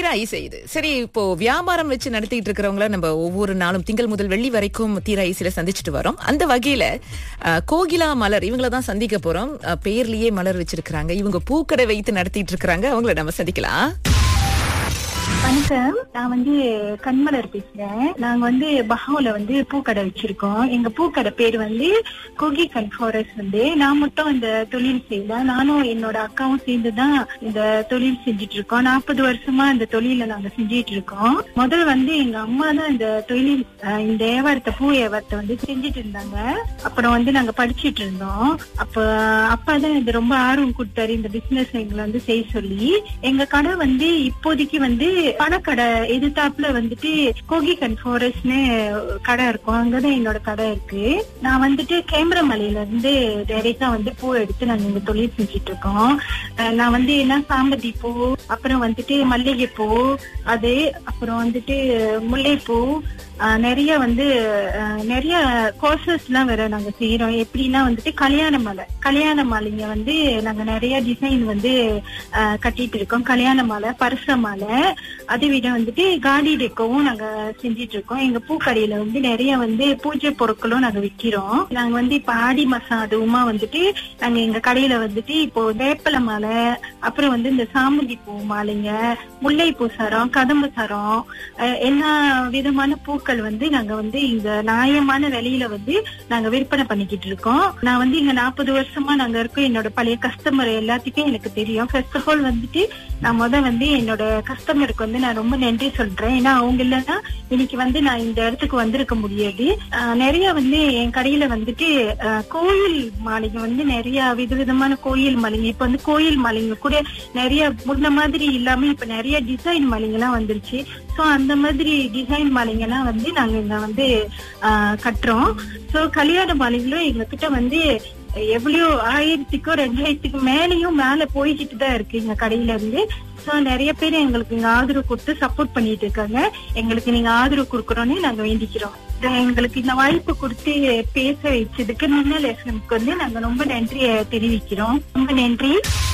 தீராய் செய்து சரி இப்போ வியாபாரம் வச்சு நடத்திட்டு இருக்கிறவங்கள நம்ம ஒவ்வொரு நாளும் திங்கள் முதல் வெள்ளி வரைக்கும் தீராயிசில சந்திச்சுட்டு வரோம் அந்த வகையில அஹ், கோகிலா மலர் இவங்கள தான் சந்திக்க போறோம் அஹ், பெயர்லயே மலர் வச்சிருக்கிறாங்க இவங்க பூக்கடை வைத்து நடத்திட்டு இருக்கிறாங்க அவங்கள நம்ம சந்திக்கலாம் வணக்கம் நான் வந்து கண்மலர் பேசுறேன் நாங்க வந்து பஹாவுல வந்து பூக்கடை வச்சிருக்கோம் எங்க பூக்கடை பேர் வந்து கோகி கன் ஃபாரஸ்ட் வந்து நான் மட்டும் இந்த தொழில் செய்யல நானும் என்னோட அக்காவும் சேர்ந்து தான் இந்த தொழில் செஞ்சுட்டு இருக்கோம் நாற்பது வருஷமா இந்த தொழில நாங்க செஞ்சிட்டு இருக்கோம் முதல்ல வந்து எங்க அம்மா தான் இந்த தொழில் அஹ், இந்த வியாபாரத்தை பூ வியாபாரத்தை வந்து செஞ்சுட்டு இருந்தாங்க அப்புறம் வந்து நாங்க படிச்சிட்டு இருந்தோம் அப்ப அப்பா தான் இது ரொம்ப ஆர்வம் கொடுத்தாரு இந்த பிசினஸ் எங்களை வந்து செய்ய சொல்லி எங்க கடை வந்து இப்போதைக்கு வந்து பணக்கடை எதிர்த்தாப்புல வந்துட்டு கோகிகன் ஃபாரஸ்ட்னு கடை இருக்கும் அங்கதான் என்னோட கடை இருக்கு நான் வந்துட்டு கேமரமலையில இருந்து டைரக்டா வந்து பூ எடுத்து நாங்க இங்க தொழில் செஞ்சுட்டு இருக்கோம் அஹ் நான் வந்து என்ன சாம்பதி பூ அப்புறம் வந்துட்டு மல்லிகை பூ அது அப்புறம் வந்துட்டு முல்லைப்பூ ஆஹ் நிறைய வந்து ஆஹ் நிறைய கோர்சஸ் எல்லாம் வேற நாங்க செய்யறோம் எப்படின்னா வந்துட்டு கல்யாண மாலை கல்யாண மாலைங்க வந்து நாங்க நிறைய டிசைன் வந்து ஆஹ் கட்டிட்டு இருக்கோம் கல்யாண மாலை பரிச மாலை அதை விட வந்துட்டு காடி டெக்கவும் நாங்க செஞ்சிட்டு இருக்கோம் எங்க பூக்கடையில வந்து நிறைய வந்து பூஜை பொருட்களும் நாங்க விக்கிறோம் நாங்க வந்து இப்ப ஆடி மாசம் அதுவுமா வந்துட்டு நாங்க எங்க கடையில வந்துட்டு இப்போ வேப்பல மாலை அப்புறம் வந்து இந்த சாமந்தி பூ மாலைங்க முல்லைப்பூ சரம் கதம்பு சரம் அஹ் எல்லா விதமான பூக்கள் வந்து நாங்க வந்து இங்க நியாயமான விலையில வந்து நாங்க விற்பனை பண்ணிக்கிட்டு இருக்கோம் நான் வந்து இங்க நாற்பது வருஷமா நாங்க இருக்கோம் என்னோட பழைய கஸ்டமர் எல்லாத்துக்கும் எனக்கு தெரியும் ஃபர்ஸ்ட் ஆஃப் ஆல் வந்துட்டு நான் முத வந்து என்னோட கஸ்டமருக்கு வந்து நான் ரொம்ப நன்றி சொல்றேன் ஏன்னா அவங்க இல்லைன்னா இன்னைக்கு வந்து நான் இந்த இடத்துக்கு வந்திருக்க முடியாது ஆஹ் நிறைய வந்து என் கடையில வந்துட்டு ஆஹ் கோயில் மாளிகை வந்து நிறைய விதவிதமான கோயில் மாளிகை இப்ப வந்து கோயில் மாளிகை கூட நிறைய முன்ன மாதிரி இல்லாம இப்ப நிறைய டிசைன் மாளிகை எல்லாம் வந்துருச்சு சோ அந்த மாதிரி டிசைன் மாளிகை எல்லாம் வந்து நாங்க இங்க வந்து ஆஹ் கட்டுறோம் சோ கல்யாண மாளிகைகளும் எங்க கிட்ட வந்து எவ்வளவு ஆயிரத்துக்கோ ரெண்டாயிரத்துக்கு மேலயும் மேல போய்கிட்டு தான் இருக்கு எங்க கடையில இருந்து சோ நிறைய பேர் எங்களுக்கு இங்க ஆதரவு கொடுத்து சப்போர்ட் பண்ணிட்டு இருக்காங்க எங்களுக்கு நீங்க ஆதரவு கொடுக்கறோம்னு நாங்க வேண்டிக்கிறோம் இது எங்களுக்கு இந்த வாய்ப்பு கொடுத்து பேச வச்சதுக்கு முன்னாள் எஸ்எம்க்கு வந்து நாங்க ரொம்ப நன்றியை தெரிவிக்கிறோம் ரொம்ப நன்றி